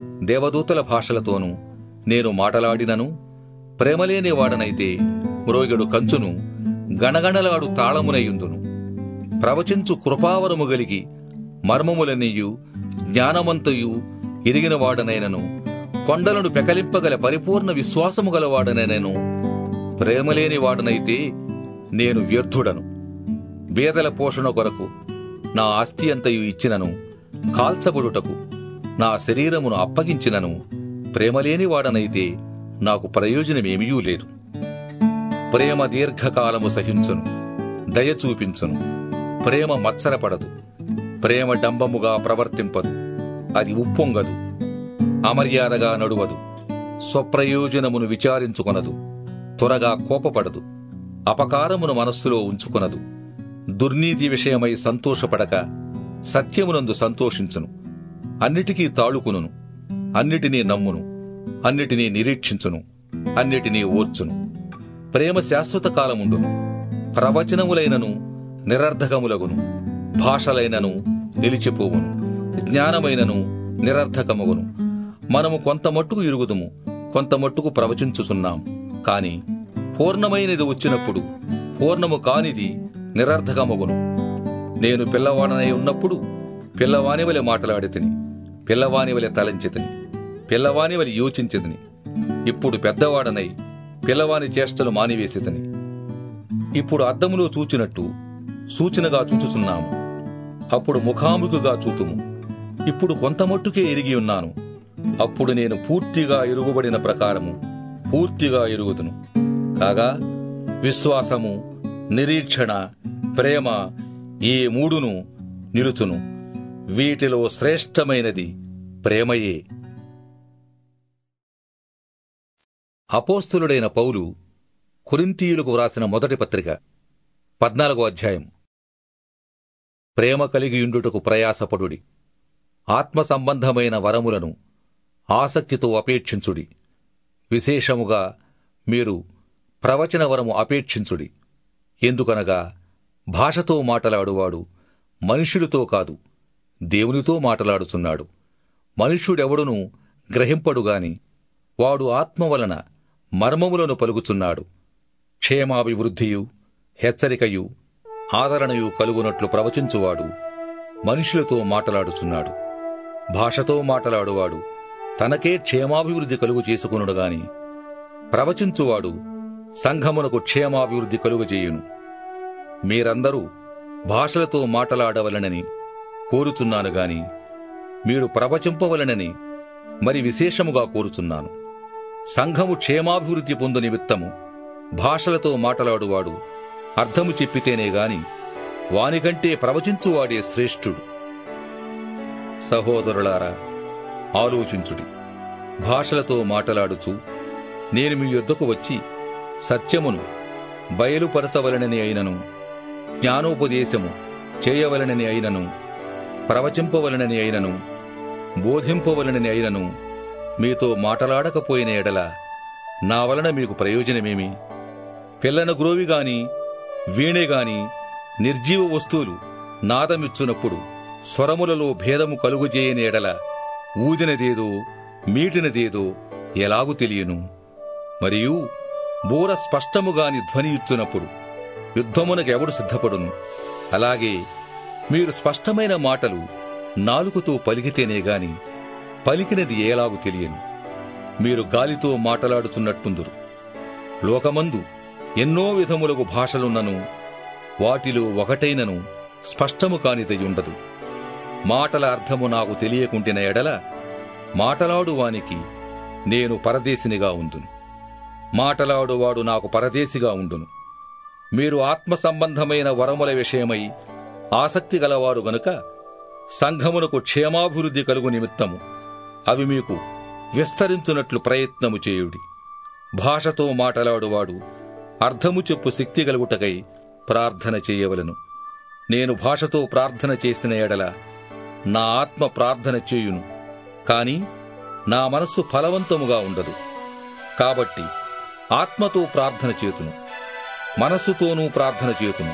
దేవదూతల భాషలతోనూ నేను మాటలాడినను ప్రేమలేని వాడనైతే మ్రోగెడు కంచును గణగణలాడు తాళమునయుందును ప్రవచించు కృపావరము గలిగి మర్మములనియు జ్ఞానమంతయు ఎరిగిన వాడనైనను కొండలను పెకలింపగల పరిపూర్ణ విశ్వాసము గలవాడనైనను ప్రేమలేని వాడనైతే నేను వ్యర్థుడను బేదల పోషణ కొరకు నా ఆస్తి అంతయు ఇచ్చినను కాల్చబడుటకు నా శరీరమును అప్పగించినను ప్రేమలేని వాడనైతే నాకు ప్రయోజనమేమీ లేదు ప్రేమ దీర్ఘకాలము సహించును దయ చూపించును ప్రేమ మత్సరపడదు ప్రేమ డంబముగా ప్రవర్తింపదు అది ఉప్పొంగదు అమర్యాదగా నడువదు స్వప్రయోజనమును విచారించుకొనదు త్వరగా కోపపడదు అపకారమును మనస్సులో ఉంచుకొనదు దుర్నీతి విషయమై సంతోషపడక సత్యమునందు సంతోషించును అన్నిటికీ తాళుకును అన్నిటినీ నమ్మును అన్నిటినీ నిరీక్షించును అన్నిటినీ ఓర్చును ప్రేమ శాశ్వత కాలముండును ప్రవచనములైనను నిరర్ధకములగును భాషలైనను నిలిచిపోవును జ్ఞానమైనను నిరర్ధకమగును మనము కొంత మట్టుకు ఇరుగుదుము కొంత మట్టుకు ప్రవచించుచున్నాం కాని పూర్ణమైనది వచ్చినప్పుడు పూర్ణము కానిది నిరర్ధకమగును నేను పిల్లవాడనై ఉన్నప్పుడు పిల్లవాని వలె మాట్లాడితిని పిల్లవాని వలె తలంచితిని పిల్లవాని వలె యోచించితిని ఇప్పుడు పెద్దవాడనై పిల్లవాని చేష్టలు మానివేసితిని ఇప్పుడు అద్దములో చూచినట్టు సూచనగా చూచుచున్నాము అప్పుడు ముఖాముఖిగా చూతుము ఇప్పుడు కొంతమట్టుకే ఎరిగి ఉన్నాను అప్పుడు నేను పూర్తిగా ఎరుగుబడిన ప్రకారము పూర్తిగా ఎరుగుదును కాగా విశ్వాసము నిరీక్షణ ప్రేమ ఈ మూడును నిలుచును వీటిలో శ్రేష్టమైనది ప్రేమయే అపోస్తులుడైన పౌలు కొరింతీయులకు వ్రాసిన మొదటి పత్రిక పద్నాలుగో అధ్యాయం ప్రేమ కలిగియుండుటకు ప్రయాసపడుడి ఆత్మ సంబంధమైన వరములను ఆసక్తితో అపేక్షించుడి విశేషముగా మీరు ప్రవచన వరము అపేక్షించుడి ఎందుకనగా భాషతో మాటలాడువాడు మనుష్యుడితో కాదు దేవునితో మాటలాడుచున్నాడు మనుష్యుడెవడునూ గ్రహింపడుగాని వాడు ఆత్మ వలన మర్మములను పలుకుచున్నాడు క్షేమాభివృద్ధియు హెచ్చరికయు ఆదరణయు కలుగునట్లు ప్రవచించువాడు మనుషులతో మాటలాడుచున్నాడు భాషతో మాటలాడువాడు తనకే క్షేమాభివృద్ధి కలుగు చేసుకునుడు గాని ప్రవచించువాడు సంఘమునకు క్షేమాభివృద్ధి కలుగజేయును మీరందరూ భాషలతో మాటలాడవలనని కోరుచున్నాను గాని మీరు ప్రవచింపవలనని మరి విశేషముగా కోరుచున్నాను సంఘము క్షేమాభివృద్ధి పొందు నిమిత్తము భాషలతో మాటలాడువాడు అర్థము చెప్పితేనే గాని వానికంటే ప్రవచించువాడే శ్రేష్ఠుడు సహోదరులారా ఆలోచించుడి భాషలతో మాటలాడుచు నేను మీ యొద్దకు వచ్చి సత్యమును బయలుపరచవలనని అయినను జ్ఞానోపదేశము చేయవలనని అయినను ప్రవచింపవలనని అయినను బోధింపవలనని అయినను మీతో మాటలాడకపోయిన ఎడల నా వలన మీకు ప్రయోజనమేమి పిల్లన గ్రోవి గాని వీణే గాని నిర్జీవ వస్తువులు నాదమిచ్చునప్పుడు స్వరములలో భేదము కలుగుజేయని ఎడల ఊదినదేదో మీటినదేదో ఎలాగు తెలియను మరియు బూర స్పష్టముగాని ధ్వని ఇచ్చునప్పుడు యుద్ధమునకెవడు సిద్ధపడును అలాగే మీరు స్పష్టమైన మాటలు నాలుకతో పలికితేనే గాని పలికినది ఏలాగు తెలియను మీరు గాలితో మాటలాడుచున్నట్టుందురు లోకమందు ఎన్నో విధములకు భాషలున్నను వాటిలో ఒకటైనను స్పష్టము కానిదయుండదు మాటల అర్థము నాకు తెలియకుంటిన ఎడల మాటలాడువానికి నేను పరదేశినిగా ఉందును మాటలాడువాడు నాకు పరదేశిగా ఉండును మీరు ఆత్మ సంబంధమైన వరముల విషయమై ఆసక్తి గలవారు గనుక సంఘమునకు క్షేమాభివృద్ధి కలుగు నిమిత్తము అవి మీకు విస్తరించునట్లు ప్రయత్నము చేయుడి భాషతో మాటలాడువాడు అర్థము చెప్పు శక్తి కలుగుటకై ప్రార్థన చేయవలను నేను భాషతో ప్రార్థన చేసిన ఎడల నా ఆత్మ ప్రార్థన చేయును కాని నా మనస్సు ఫలవంతముగా ఉండదు కాబట్టి ఆత్మతో ప్రార్థన చేతును మనస్సుతోనూ ప్రార్థన చేతును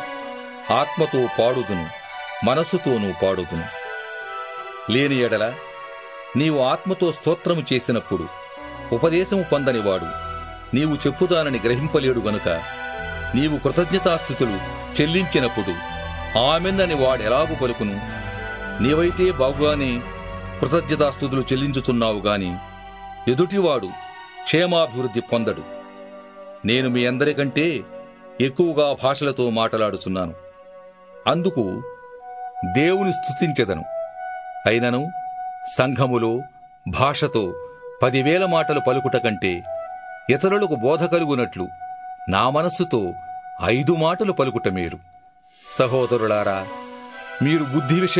ఆత్మతో పాడుదును మనస్సుతోనూ పాడుదును లేని ఎడల నీవు ఆత్మతో స్తోత్రము చేసినప్పుడు ఉపదేశము పొందనివాడు నీవు చెప్పుదానని గ్రహింపలేడు గనుక నీవు కృతజ్ఞతాస్థుతులు చెల్లించినప్పుడు ఆమెందని వాడెలాగు పలుకును నీవైతే బాగుగానే కృతజ్ఞతాస్థుతులు చెల్లించుచున్నావు గాని ఎదుటివాడు క్షేమాభివృద్ధి పొందడు నేను మీ అందరికంటే ఎక్కువగా భాషలతో మాట్లాడుచున్నాను అందుకు దేవుని స్తుతించెదను అయినను సంఘములో భాషతో పదివేల మాటలు పలుకుట కంటే ఇతరులకు బోధ కలుగునట్లు నా మనస్సుతో ఐదు మాటలు పలుకుట మేలు సహోదరులారా మీరు బుద్ధి విషయం